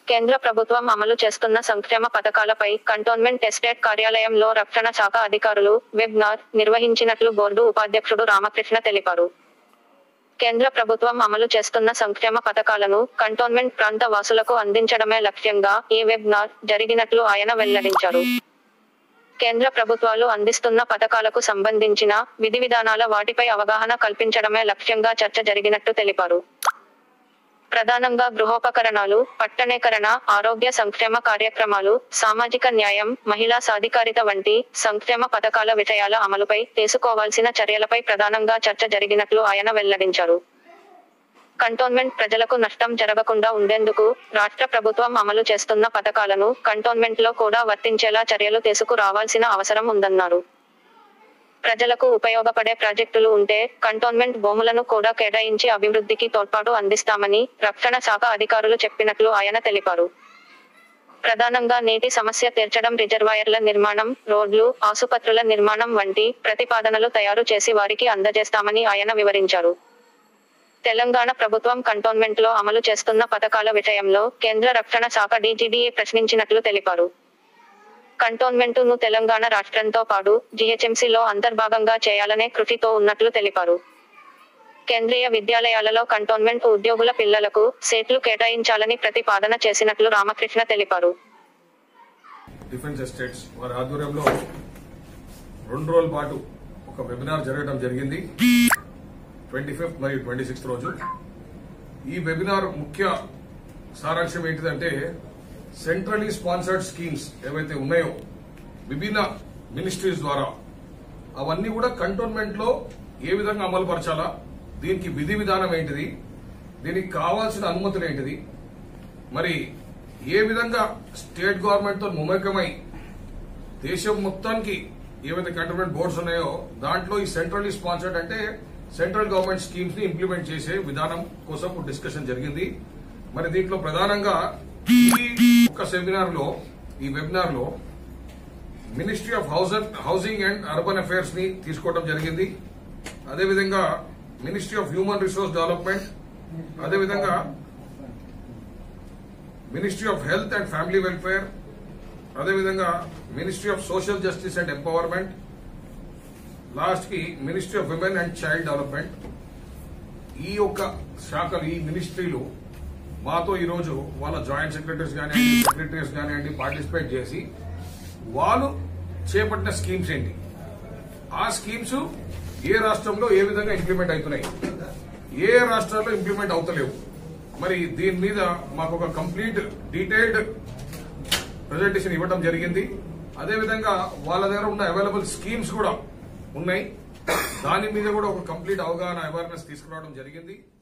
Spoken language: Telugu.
కేంద్ర ప్రభుత్వం అమలు చేస్తున్న సంక్షేమ పథకాలపై కంటోన్మెంట్ ఎస్టేట్ కార్యాలయంలో రక్షణ శాఖ అధికారులు వెబినార్ నిర్వహించినట్లు బోర్డు ఉపాధ్యక్షుడు రామకృష్ణ తెలిపారు కేంద్ర ప్రభుత్వం అమలు చేస్తున్న సంక్షేమ పథకాలను కంటోన్మెంట్ ప్రాంత వాసులకు అందించడమే లక్ష్యంగా ఈ వెబినార్ జరిగినట్లు ఆయన వెల్లడించారు కేంద్ర ప్రభుత్వాలు అందిస్తున్న పథకాలకు సంబంధించిన విధి విధానాల వాటిపై అవగాహన కల్పించడమే లక్ష్యంగా చర్చ జరిగినట్టు తెలిపారు ప్రధానంగా గృహోపకరణాలు పట్టణీకరణ ఆరోగ్య సంక్షేమ కార్యక్రమాలు సామాజిక న్యాయం మహిళా సాధికారిత వంటి సంక్షేమ పథకాల విషయాల అమలుపై తీసుకోవాల్సిన చర్యలపై ప్రధానంగా చర్చ జరిగినట్లు ఆయన వెల్లడించారు కంటోన్మెంట్ ప్రజలకు నష్టం జరగకుండా ఉండేందుకు రాష్ట్ర ప్రభుత్వం అమలు చేస్తున్న పథకాలను కంటోన్మెంట్ లో కూడా వర్తించేలా చర్యలు తీసుకురావాల్సిన అవసరం ఉందన్నారు ప్రజలకు ఉపయోగపడే ప్రాజెక్టులు ఉంటే కంటోన్మెంట్ భూములను కూడా కేటాయించి అభివృద్ధికి తోడ్పాటు అందిస్తామని రక్షణ శాఖ అధికారులు చెప్పినట్లు ఆయన తెలిపారు ప్రధానంగా నీటి సమస్య తీర్చడం రిజర్వాయర్ల నిర్మాణం రోడ్లు ఆసుపత్రుల నిర్మాణం వంటి ప్రతిపాదనలు తయారు చేసి వారికి అందజేస్తామని ఆయన వివరించారు తెలంగాణ ప్రభుత్వం కంటోన్మెంట్ లో అమలు చేస్తున్న పథకాల విషయంలో కేంద్ర రక్షణ శాఖ డీజీడీఏ ప్రశ్నించినట్లు తెలిపారు కంటోన్మెంట్ ను తెలంగాణ రాష్ట్రంతో పాటు జీహెచ్ఎంసీలో అంతర్భాగంగా చేయాలనే కృషితో ఉన్నట్లు తెలిపారు కేంద్రీయ విద్యాలయాలలో కంటోన్మెంట్ ఉద్యోగుల పిల్లలకు సీట్లు కేటాయించాలని ప్రతిపాదన చేసినట్లు రామకృష్ణ తెలిపారు డిఫెన్స్ ఎస్టేట్స్ వారి ఆధ్వర్యంలో రెండు రోజుల పాటు ఒక వెబినార్ జరగడం జరిగింది ట్వంటీ ఫిఫ్త్ మరియు ట్వంటీ సిక్స్త్ రోజు ఈ వెబినార్ ముఖ్య సారాంశం ఏంటిదంటే సెంట్రలీ స్పాన్సర్డ్ స్కీమ్స్ ఏవైతే ఉన్నాయో విభిన్న మినిస్ట్రీస్ ద్వారా అవన్నీ కూడా కంటోన్మెంట్ లో ఏ విధంగా అమలు పరచాలా దీనికి విధి విధానం ఏంటిది దీనికి కావాల్సిన అనుమతులు ఏంటిది మరి ఏ విధంగా స్టేట్ గవర్నమెంట్ తో మమేకమై దేశం మొత్తానికి ఏవైతే కంటోన్మెంట్ బోర్డ్స్ ఉన్నాయో దాంట్లో ఈ సెంట్రల్లీ స్పాన్సర్డ్ అంటే సెంట్రల్ గవర్నమెంట్ స్కీమ్స్ ని ఇంప్లిమెంట్ చేసే విధానం కోసం డిస్కషన్ జరిగింది మరి దీంట్లో ప్రధానంగా ఈ ఒక్క సెమినార్ లో ఈ వెబినార్ లో ministry of housing and urban affairs ని తీసుకోవడం జరిగింది అదేవిధంగా ministry of human resource development అదేవిధంగా ministry of health and family welfare అదేవిధంగా ministry of social justice and empowerment last కి ministry of women and child development ఈ యొక్క శాఖలు ఈ మినిస్ట్రీలు మాతో ఈరోజు వాళ్ళ జాయింట్ సెక్రటరీస్ కానివ్వండి సెక్రటరీస్ కానివ్వండి పార్టిసిపేట్ చేసి వాళ్ళు చేపట్టిన స్కీమ్స్ ఏంటి ఆ స్కీమ్స్ ఏ రాష్ట్రంలో ఏ విధంగా ఇంప్లిమెంట్ అవుతున్నాయి ఏ రాష్ట్రాల్లో ఇంప్లిమెంట్ అవుతలేవు మరి దీని మీద మాకు ఒక కంప్లీట్ డీటెయిల్డ్ ప్రజెంటేషన్ ఇవ్వడం జరిగింది అదేవిధంగా వాళ్ళ దగ్గర ఉన్న అవైలబుల్ స్కీమ్స్ కూడా ఉన్నాయి దాని మీద కూడా ఒక కంప్లీట్ అవగాహన అవేర్నెస్ తీసుకురావడం జరిగింది